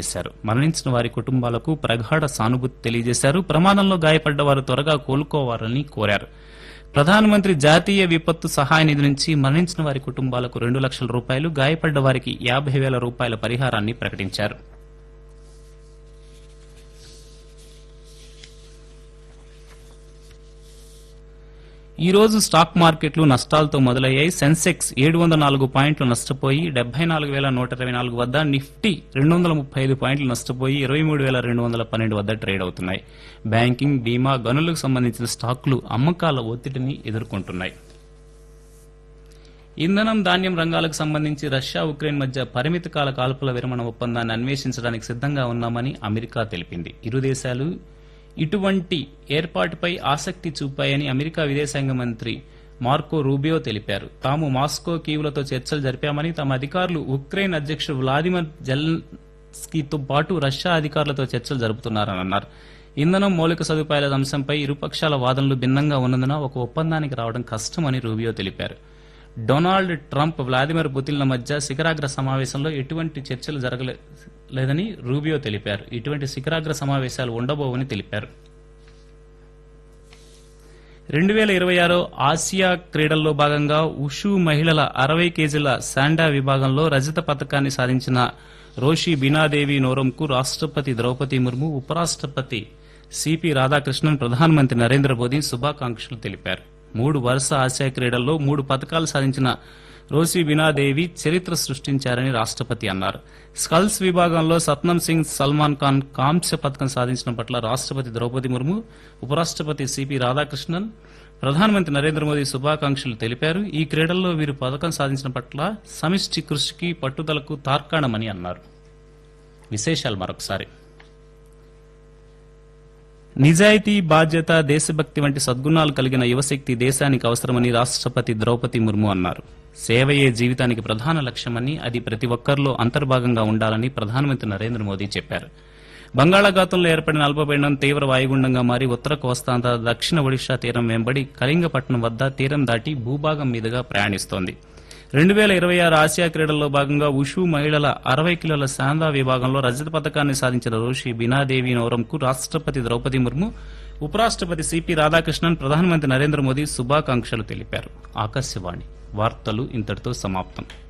తెలియజేశారు మరణించిన వారి కుటుంబాలకు ప్రగాఢ సానుభూతి తెలియజేశారు ప్రమాదంలో గాయపడ్డ వారు త్వరగా కోలుకోవాలని కోరారు ప్రధానమంత్రి జాతీయ విపత్తు సహాయ నిధి నుంచి మరణించిన వారి కుటుంబాలకు రెండు లక్షల రూపాయలు గాయపడ్డ వారికి యాభై వేల రూపాయల పరిహారాన్ని ప్రకటించారు ఈ రోజు స్టాక్ మార్కెట్లు నష్టాలతో మొదలయ్యాయి సెన్సెక్స్ ఏడు వందల నాలుగు పాయింట్లు నష్టపోయి డెబ్బై నాలుగు వేల నూట ఇరవై నాలుగు వద్ద నిఫ్టీ రెండు వందల ముప్పై ఐదు పాయింట్లు నష్టపోయి ఇరవై మూడు వేల రెండు వందల పన్నెండు వద్ద ట్రేడ్ అవుతున్నాయి బ్యాంకింగ్ బీమా గనులకు సంబంధించిన స్టాక్లు అమ్మకాల ఒత్తిడిని ఎదుర్కొంటున్నాయి ఇంధనం ధాన్యం రంగాలకు సంబంధించి రష్యా ఉక్రెయిన్ మధ్య పరిమిత కాల కాల్పుల విరమణ ఒప్పందాన్ని అన్వేషించడానికి సిద్ధంగా ఉన్నామని అమెరికా తెలిపింది ఇరు దేశాలు ఇటువంటి ఏర్పాటుపై ఆసక్తి చూపాయని అమెరికా విదేశాంగ మంత్రి మార్కో రూబియో తెలిపారు తాము మాస్కో కీవులతో చర్చలు జరిపామని తమ అధికారులు ఉక్రెయిన్ అధ్యక్షుడు వ్లాదిమిర్ జెల్స్కీతో పాటు రష్యా అధికారులతో చర్చలు జరుపుతున్నారని అన్నారు ఇంధనం మౌలిక సదుపాయాల అంశంపై ఇరుపక్షాల వాదనలు భిన్నంగా ఉన్నందున ఒక ఒప్పందానికి రావడం కష్టమని రూబియో తెలిపారు డొనాల్డ్ ట్రంప్ వ్లాదిమిర్ పుతిన్ల మధ్య శిఖరాగ్ర సమావేశంలో ఎటువంటి చర్చలు జరగలేదని రూబియో తెలిపారు ఇటువంటి శిఖరాగ్ర సమావేశాలు ఉండబోవని తెలిపారు రెండు వేల ఇరవై ఆరు ఆసియా క్రీడల్లో భాగంగా ఉషు మహిళల అరవై కేజీల శాండా విభాగంలో రజత పథకాన్ని సాధించిన రోషి బీనాదేవి నోరంకు రాష్ట్రపతి ద్రౌపది ముర్ము ఉపరాష్ట్రపతి సిపి రాధాకృష్ణన్ ప్రధానమంత్రి నరేంద్ర మోదీ శుభాకాంక్షలు తెలిపారు మూడు వరుస ఆసియా క్రీడల్లో మూడు పథకాలు సాధించిన రోసి బీనాదేవి చరిత్ర సృష్టించారని రాష్ట్రపతి అన్నారు స్కల్స్ విభాగంలో సత్నం సింగ్ సల్మాన్ ఖాన్ కాంస్య పథకం సాధించిన పట్ల రాష్ట్రపతి ద్రౌపది ముర్ము ఉపరాష్ట్రపతి సిపి రాధాకృష్ణన్ ప్రధానమంత్రి నరేంద్ర మోదీ శుభాకాంక్షలు తెలిపారు ఈ క్రీడల్లో వీరు పథకం సాధించిన పట్ల సమిష్టి కృషికి పట్టుదలకు తార్కాణమని అన్నారు విశేషాలు మరొకసారి నిజాయితీ బాధ్యత దేశభక్తి వంటి సద్గుణాలు కలిగిన యువశక్తి దేశానికి అవసరమని రాష్ట్రపతి ద్రౌపది ముర్ము అన్నారు సేవయే జీవితానికి ప్రధాన లక్ష్యమని అది ప్రతి ఒక్కరిలో అంతర్భాగంగా ఉండాలని ప్రధానమంత్రి నరేంద్ర మోదీ చెప్పారు బంగాళాఖాతంలో ఏర్పడిన అల్పపీడనం తీవ్ర వాయుగుండంగా మారి ఉత్తర కోస్తాంధ్ర దక్షిణ ఒడిషా తీరం వెంబడి కళింగపట్నం వద్ద తీరం దాటి భూభాగం మీదుగా ప్రయాణిస్తోంది రెండు వేల ఇరవై ఆరు ఆసియా క్రీడల్లో భాగంగా ఉషు మహిళల అరవై కిలోల శాందా విభాగంలో రజత పథకాన్ని సాధించిన రోషి బీనాదేవి నౌరంకు రాష్ట్రపతి ద్రౌపది ముర్ము ఉపరాష్ట్రపతి సిపి రాధాకృష్ణన్ ప్రధానమంత్రి నరేంద్ర మోదీ శుభాకాంక్షలు తెలిపారు ఆకాశవాణి వార్తలు ఇంతటితో సమాప్తం